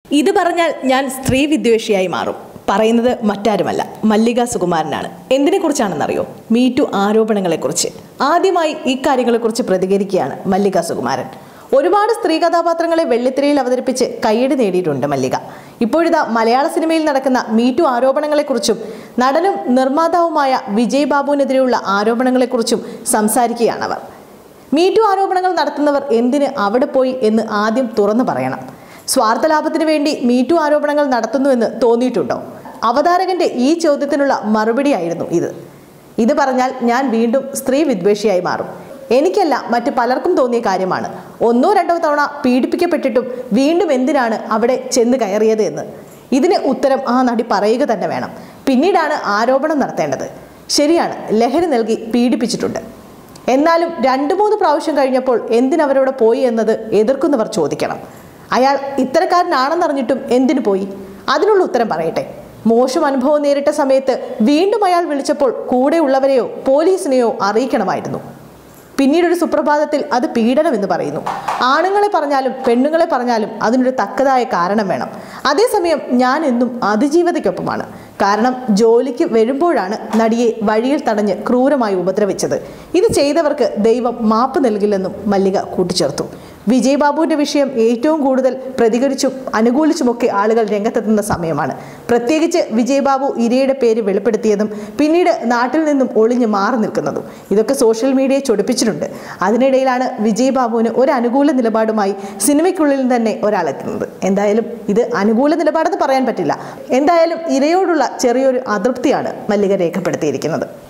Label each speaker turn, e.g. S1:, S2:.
S1: ഇത് പറഞ്ഞാൽ ഞാൻ സ്ത്രീ വിദ്വേഷിയായി മാറും പറയുന്നത് മറ്റാരുമല്ല മല്ലിക സുകുമാരനാണ് എന്തിനെക്കുറിച്ചാണെന്നറിയോ മീറ്റു ആരോപണങ്ങളെക്കുറിച്ച് ആദ്യമായി ഇക്കാര്യങ്ങളെക്കുറിച്ച് പ്രതികരിക്കുകയാണ് മല്ലിക സുകുമാരൻ ഒരുപാട് സ്ത്രീ കഥാപാത്രങ്ങളെ വെള്ളിത്തിരയിൽ അവതരിപ്പിച്ച് കയ്യടി നേടിയിട്ടുണ്ട് മല്ലിക ഇപ്പോഴിതാ മലയാള സിനിമയിൽ നടക്കുന്ന മീറ്റു ആരോപണങ്ങളെക്കുറിച്ചും നടനും നിർമ്മാതാവുമായ വിജയ് ബാബുവിനെതിരെയുള്ള ആരോപണങ്ങളെക്കുറിച്ചും സംസാരിക്കുകയാണവർ മീറ്റു ആരോപണങ്ങൾ നടത്തുന്നവർ എന്തിന് അവിടെ പോയി എന്ന് ആദ്യം തുറന്നു പറയണം സ്വാർത്ഥ ലാഭത്തിന് വേണ്ടി മീറ്റു ആരോപണങ്ങൾ നടത്തുന്നുവെന്ന് തോന്നിയിട്ടുണ്ടോ അവതാരകന്റെ ഈ ചോദ്യത്തിനുള്ള മറുപടിയായിരുന്നു ഇത് ഇത് പറഞ്ഞാൽ ഞാൻ വീണ്ടും സ്ത്രീ വിദ്വേഷിയായി മാറും എനിക്കല്ല മറ്റു പലർക്കും തോന്നിയ കാര്യമാണ് ഒന്നോ രണ്ടോ തവണ പീഡിപ്പിക്കപ്പെട്ടിട്ടും വീണ്ടും എന്തിനാണ് അവിടെ ചെന്ന് കയറിയത് എന്ന് ഇതിന് ഉത്തരം ആ നടി പറയുക തന്നെ വേണം പിന്നീടാണ് ആരോപണം നടത്തേണ്ടത് ശരിയാണ് ലഹരി നൽകി പീഡിപ്പിച്ചിട്ടുണ്ട് എന്നാലും രണ്ടു മൂന്ന് പ്രാവശ്യം കഴിഞ്ഞപ്പോൾ എന്തിനവരവിടെ പോയി എന്നത് എതിർക്കുന്നവർ ചോദിക്കണം അയാൾ ഇത്തരക്കാരനാണെന്നറിഞ്ഞിട്ടും എന്തിനു പോയി അതിനുള്ള ഉത്തരം പറയട്ടെ മോശം അനുഭവം നേരിട്ട സമയത്ത് വീണ്ടും അയാൾ വിളിച്ചപ്പോൾ കൂടെയുള്ളവരെയോ പോലീസിനെയോ അറിയിക്കണമായിരുന്നു പിന്നീടൊരു സുപ്രഭാതത്തിൽ അത് പീഡനം എന്ന് പറയുന്നു ആണുങ്ങളെ പറഞ്ഞാലും പെണ്ണുങ്ങളെ പറഞ്ഞാലും അതിനൊരു തക്കതായ കാരണം വേണം അതേസമയം ഞാൻ എന്നും അതിജീവതയ്ക്കൊപ്പമാണ് കാരണം ജോലിക്ക് വരുമ്പോഴാണ് നടിയെ വഴിയിൽ തടഞ്ഞ് ക്രൂരമായി ഉപദ്രവിച്ചത് ഇത് ചെയ്തവർക്ക് ദൈവം മാപ്പ് നൽകില്ലെന്നും മല്ലിക കൂട്ടിച്ചേർത്തു വിജയ് ബാബുവിന്റെ വിഷയം ഏറ്റവും കൂടുതൽ പ്രതികരിച്ചും അനുകൂലിച്ചുമൊക്കെ ആളുകൾ രംഗത്തെത്തുന്ന സമയമാണ് പ്രത്യേകിച്ച് വിജയ് ബാബു ഇരയുടെ പേര് വെളിപ്പെടുത്തിയതും പിന്നീട് നാട്ടിൽ നിന്നും ഒളിഞ്ഞു മാറി നിൽക്കുന്നതും ഇതൊക്കെ സോഷ്യൽ മീഡിയയെ ചൊടിപ്പിച്ചിട്ടുണ്ട് അതിനിടയിലാണ് വിജയ് ബാബുവിന് ഒരു അനുകൂല നിലപാടുമായി സിനിമയ്ക്കുള്ളിൽ തന്നെ ഒരാളെത്തുന്നത് എന്തായാലും ഇത് അനുകൂല നിലപാടെന്ന് പറയാൻ പറ്റില്ല എന്തായാലും ഇരയോടുള്ള ചെറിയൊരു അതൃപ്തിയാണ് മല്ലിക രേഖപ്പെടുത്തിയിരിക്കുന്നത്